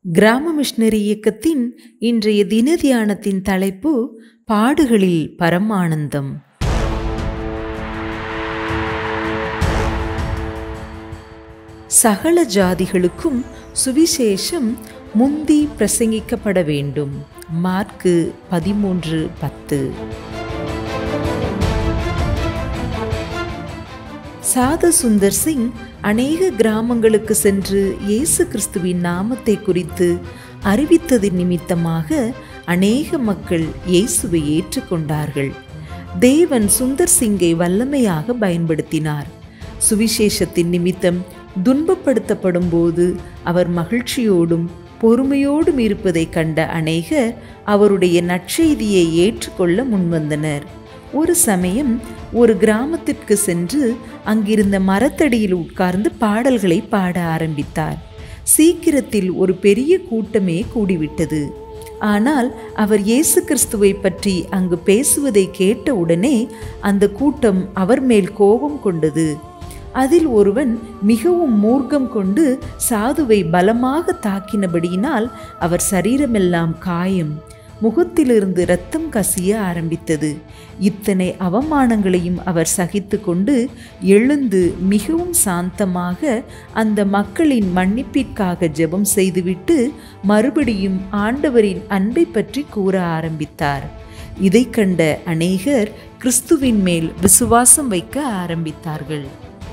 கிராம மிஷனரி இயக்கத்தின் இன்றைய தின தியானத்தின் தலைப்பு பாடுகளில் பரமானந்தம் சகல ஜாதிகளுக்கும் சுவிசேஷம் முந்தி பிரசங்கிக்கப்பட வேண்டும் மார்க்கு பதிமூன்று பத்து சாது சுந்தர் சிங் அநேக கிராமங்களுக்கு சென்று இயேசு கிறிஸ்துவின் நாமத்தை குறித்து அறிவித்ததின் நிமித்தமாக அநேக மக்கள் இயேசுவை ஏற்றுக்கொண்டார்கள் தேவன் சுந்தர் சிங்கை வல்லமையாக பயன்படுத்தினார் சுவிசேஷத்தின் நிமித்தம் துன்பப்படுத்தப்படும் போது அவர் மகிழ்ச்சியோடும் பொறுமையோடும் இருப்பதை கண்ட அநேகர் அவருடைய நற்செய்தியை ஏற்றுக்கொள்ள முன்வந்தனர் ஒரு சமயம் ஒரு கிராமத்திற்கு சென்று அங்கிருந்த மரத்தடியில் உட்கார்ந்து பாடல்களை பாட ஆரம்பித்தார் சீக்கிரத்தில் ஒரு பெரிய கூட்டமே கூடிவிட்டது ஆனால் அவர் இயேசு கிறிஸ்துவை பற்றி அங்கு பேசுவதை கேட்டவுடனே அந்த கூட்டம் அவர் மேல் கோபம் கொண்டது அதில் ஒருவன் மிகவும் மூர்க்கம் கொண்டு சாதுவை பலமாக தாக்கினபடியினால் அவர் சரீரமெல்லாம் காயம் முகத்திலிருந்து இரத்தம் கசிய ஆரம்பித்தது இத்தனை அவமானங்களையும் அவர் சகித்து கொண்டு எழுந்து மிகவும் சாந்தமாக அந்த மக்களின் மன்னிப்பிற்காக ஜெபம் செய்துவிட்டு மறுபடியும் ஆண்டவரின் அன்பை பற்றி கூற ஆரம்பித்தார் இதை கண்ட அநேகர் கிறிஸ்துவின் மேல் விசுவாசம் வைக்க ஆரம்பித்தார்கள்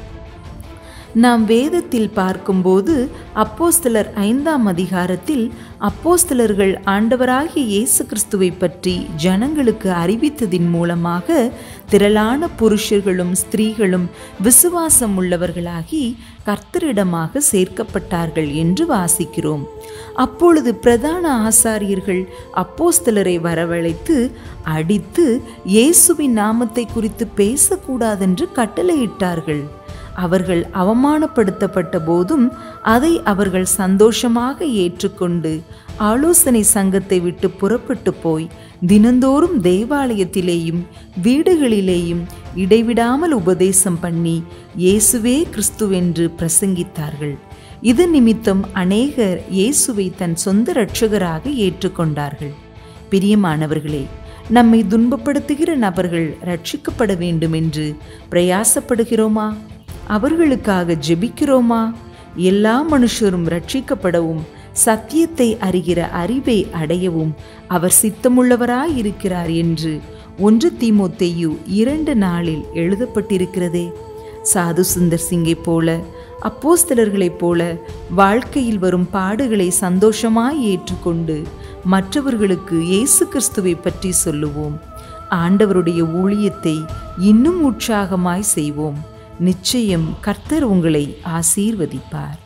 நாம் வேதத்தில் பார்க்கும்போது அப்போஸ்தலர் ஐந்தாம் அதிகாரத்தில் அப்போஸ்தலர்கள் ஆண்டவராகிய இயேசு கிறிஸ்துவை பற்றி ஜனங்களுக்கு அறிவித்ததின் மூலமாக திரளான புருஷர்களும் ஸ்திரீகளும் விசுவாசம் உள்ளவர்களாகி கர்த்தரிடமாக சேர்க்கப்பட்டார்கள் என்று வாசிக்கிறோம் அப்பொழுது பிரதான ஆசாரியர்கள் அப்போஸ்தலரை வரவழைத்து அடித்து இயேசுவின் நாமத்தை குறித்து பேசக்கூடாதென்று கட்டளையிட்டார்கள் அவர்கள் அவமானப்படுத்தப்பட்ட போதும் அதை அவர்கள் சந்தோஷமாக ஏற்றுக்கொண்டு ஆலோசனை சங்கத்தை விட்டு புறப்பட்டு போய் தினந்தோறும் தேவாலயத்திலேயும் வீடுகளிலேயும் இடைவிடாமல் உபதேசம் பண்ணி இயேசுவே கிறிஸ்துவென்று பிரசங்கித்தார்கள் இது நிமித்தம் அநேகர் இயேசுவை தன் சொந்த இரட்சகராக ஏற்றுக்கொண்டார்கள் பிரியமானவர்களே நம்மை துன்பப்படுத்துகிற நபர்கள் ரட்சிக்கப்பட வேண்டும் என்று பிரயாசப்படுகிறோமா அவர்களுக்காக ஜெபிக்கிறோமா எல்லா மனுஷரும் ரட்சிக்கப்படவும் சத்தியத்தை அறிகிற அறிவை அடையவும் அவர் சித்தமுள்ளவராயிருக்கிறார் என்று ஒன்று தீமோத்தேயு இரண்டு நாளில் எழுதப்பட்டிருக்கிறதே சாது சுந்தர் சிங்கை போல அப்போஸ்தலர்களைப் போல வாழ்க்கையில் வரும் பாடுகளை சந்தோஷமாய் ஏற்றுக்கொண்டு மற்றவர்களுக்கு இயேசு கிறிஸ்துவை பற்றி சொல்லுவோம் ஆண்டவருடைய ஊழியத்தை இன்னும் உற்சாகமாய் செய்வோம் நிச்சயம் கர்த்தர் உங்களை ஆசீர்வதிப்பார்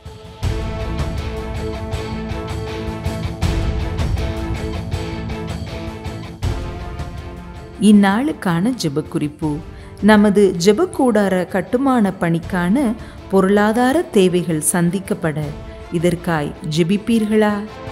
இந்நாளுக்கான ஜெபக்குறிப்பு நமது ஜெபக்கூடார கட்டுமான பணிக்கான பொருளாதார தேவைகள் சந்திக்கப்பட இதற்காய் ஜெபிப்பீர்களா